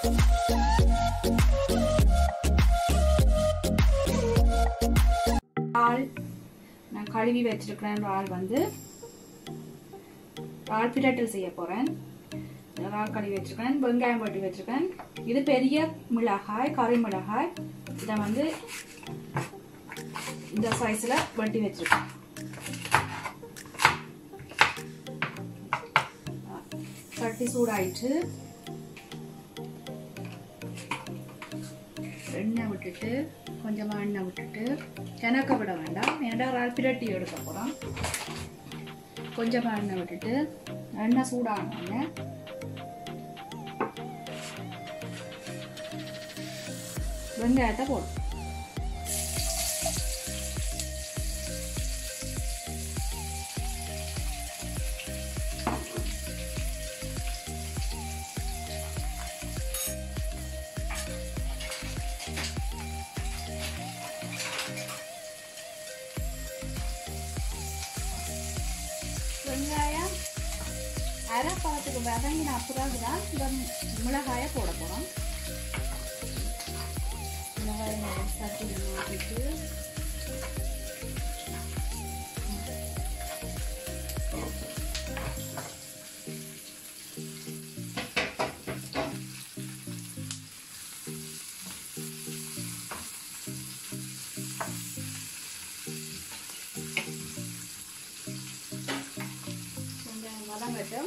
இறால் நான் கழுவி வச்சிருக்கிறேன் இறால் வந்து இறால் பிரட்டல் செய்ய போறேன் இறால் கழுவி வச்சிருக்கேன் வெங்காயம் வெட்டி வச்சிருக்கேன் இது பெரிய மிளகாய் கறி மிளகாய் இதை வந்து இந்த சைஸ்ல வெட்டி வச்சிருக்கேன் சட்டி சூடாயிட்டு எண்ணெய் விட்டுட்டு கொஞ்சமாக எண்ணெய் விட்டுட்டு கிணக்க விட வேண்டாம் ஏன்டா இறால் பிரட்டி எடுக்க போகிறோம் கொஞ்சமாக எண்ணெய் விட்டுட்டு எண்ணெய் சூடானோடனே வெங்காயத்தை போடும் வெங்காயம் அரை பழத்துக்கு வதங்கின பிறகு தான் இந்த மிளகாயை போட போகிறோம் மிளகாயை நல்லா தட்டி மாற்றிட்டு கொஞ்சம் வதங்கட்டும்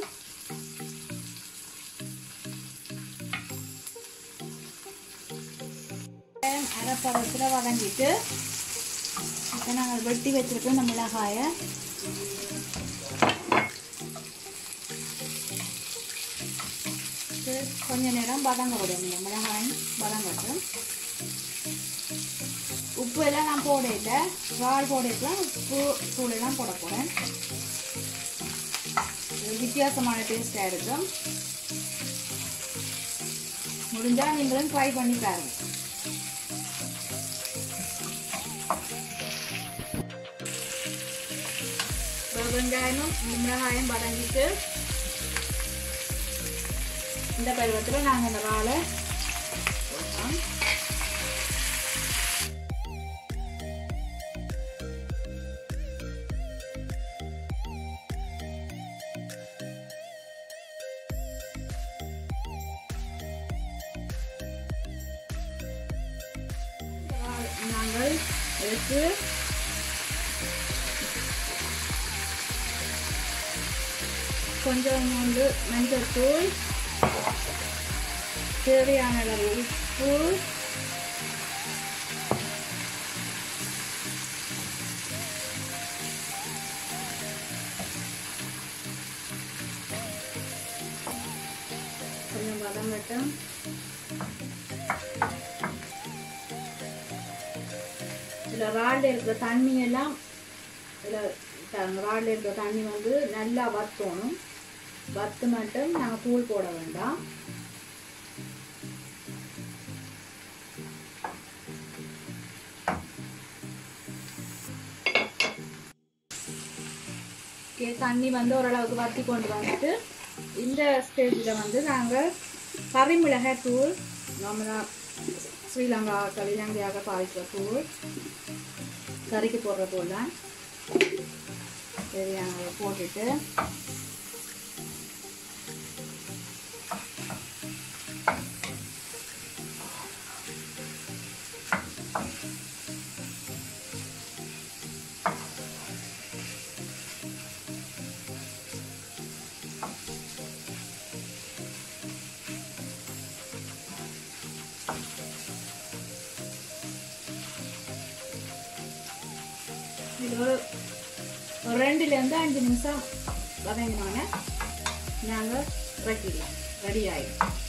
அரைப்பழத்தில் வதங்கிட்டு இப்போ நாங்கள் வெட்டி வச்சிருக்கோம் இந்த மிளகாயை இது கொஞ்ச நேரம் வதங்க விடும் இந்த மிளகாயும் வதங்கட்டும் உப்பு எல்லாம் நான் போடையில வால் போடையிலாம் உப்பு தூள் எல்லாம் போட போகிறேன் வித்தியாசமான டேஸ்டாக இருக்கும் முடிஞ்சால் நீங்களும் ட்ரை பண்ணி பாருங்க வெங்காயமும் மிளகாயும் வதங்கிட்டு இந்த பருவத்தில் நாங்கள் இந்த வாழை போடலாம் நாங்கள் எடுத்து கொஞ்சம் வந்து மஞ்சத்தூள் தேவையான அளவு உப்பு கொஞ்சம் வதங்கட்டும் இதில் ராடில் இருக்கிற தண்ணி எல்லாம் இதில் ராடில் இருக்கிற தண்ணி வந்து நல்லா வத்தணும் வத்து மட்டும் நாங்கள் தூள் போட வேண்டாம் ஓகே தண்ணி வந்து ஓரளவுக்கு வத்தி கொண்டு வந்துட்டு இந்த ஸ்டேஜில் வந்து நாங்கள் கறிமிளகாய் தூள் நம்ம ஸ்ரீலங்கா இலங்கையாக பாவிக்கிற தூள் கறிக்கு போடுற தூள் தான் தேவையான போட்டுட்டு இது ஒரு ஒரு ரெண்டுலேருந்து அஞ்சு நிமிஷம் வதங்கினோடனே நாங்கள் இறக்கிடலாம் ரெடி ஆகிடும்